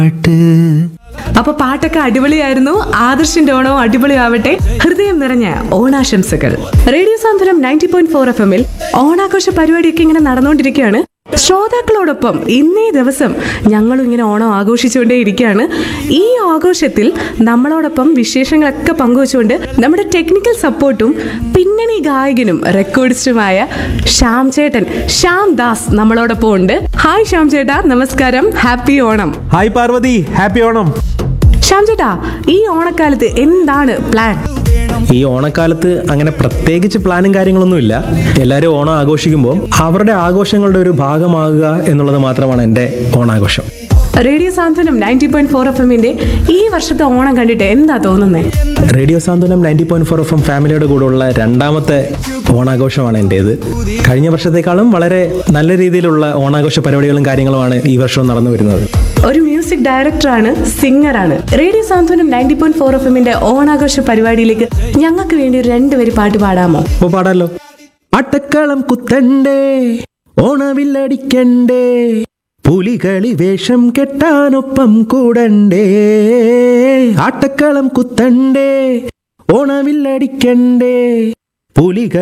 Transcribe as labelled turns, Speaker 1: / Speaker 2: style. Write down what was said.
Speaker 1: പാട്ട്
Speaker 2: അപ്പൊ പാട്ടൊക്കെ അടിപൊളിയായിരുന്നു ആദർശിന്റെ ഓണവും അടിപൊളിയാവട്ടെ ഹൃദയം നിറഞ്ഞ ഓണാശംസകൾ radio Santhwanam ninety point four F എമ്മിൽ ഓണാഘോഷ പരിപാടിയൊക്കെ ഇങ്ങനെ നടന്നുകൊണ്ടിരിക്കുകയാണ് ശ്രോതാക്കളോടൊപ്പം ഇന്നേ ദിവസം ഞങ്ങളും ഇങ്ങനെ ഓണം ആഘോഷിച്ചുകൊണ്ടേ ഇരിക്കുകയാണ് ഈ ആഘോഷത്തിൽ നമ്മളോടൊപ്പം വിശേഷങ്ങളൊക്കെ പങ്കുവച്ചുകൊണ്ട് നമ്മുടെ ടെക്നിക്കൽ സപ്പോർട്ടും പിന്നണി ഗായകനും റെക്കോർഡിസ്റ്റുമായ ശ്യാം ചേട്ടൻ ശ്യാം ദാസ് നമ്മളോടൊപ്പം ഉണ്ട് ഹായ് ശ്യാം ചേട്ടാ നമസ്കാരം happy Onam
Speaker 1: hi Parvathi happy Onam
Speaker 2: Shyam ചേട്ടാ ഈ ഓണക്കാലത്ത് എന്താണ് പ്ലാൻ
Speaker 1: ഈ ഓണക്കാലത്ത് അങ്ങനെ പ്രത്യേകിച്ച് പ്ലാനും കാര്യങ്ങളൊന്നുമില്ല എല്ലാവരും ഓണം ആഘോഷിക്കുമ്പോൾ അവരുടെ ആഘോഷങ്ങളുടെ ഒരു ഭാഗമാകുക എന്നുള്ളത് മാത്രമാണ് എൻ്റെ ഓണാഘോഷം
Speaker 2: radio Santhwanam ninety point four F എമ്മിന്റെ ഈ വർഷത്തെ ഓണം കണ്ടിട്ട് എന്താ തോന്നുന്നേ
Speaker 1: radio Santhwanam ninety point four F M ഫാമിലിയുടെ കൂടെയുള്ള രണ്ടാമത്തെ ഓണാഘോഷമാണ് എൻ്റേത് കഴിഞ്ഞ വർഷത്തേക്കാളും വളരെ നല്ല രീതിയിലുള്ള ഓണാഘോഷ പരിപാടികളും കാര്യങ്ങളുമാണ് ഈ വർഷം നടന്നു വരുന്നത്
Speaker 2: ഒരു മ്യൂസിക് ഡയറക്ടറാണ് സിംഗറാണ് radio Santhwanam ninety point four F എമ്മിന്റെ ഓണാഘോഷ പരിപാടിയിലേക്ക് ഞങ്ങൾക്ക് വേണ്ടി ഒരു രണ്ടുപേര് പാട്ട് പാടാമോ
Speaker 1: അപ്പോൾ പാടാലോ അട്ടക്കളം കുത്തണ്ടേ ഓണവില്ലടിക്കണ്ടേ പുലികളി വേഷം കെട്ടാനൊപ്പം കൂടണ്ടേ ആട്ടക്കളം കുത്തണ്ടേ ഓണവില്ലടിക്കണ്ടേ പുലികൾ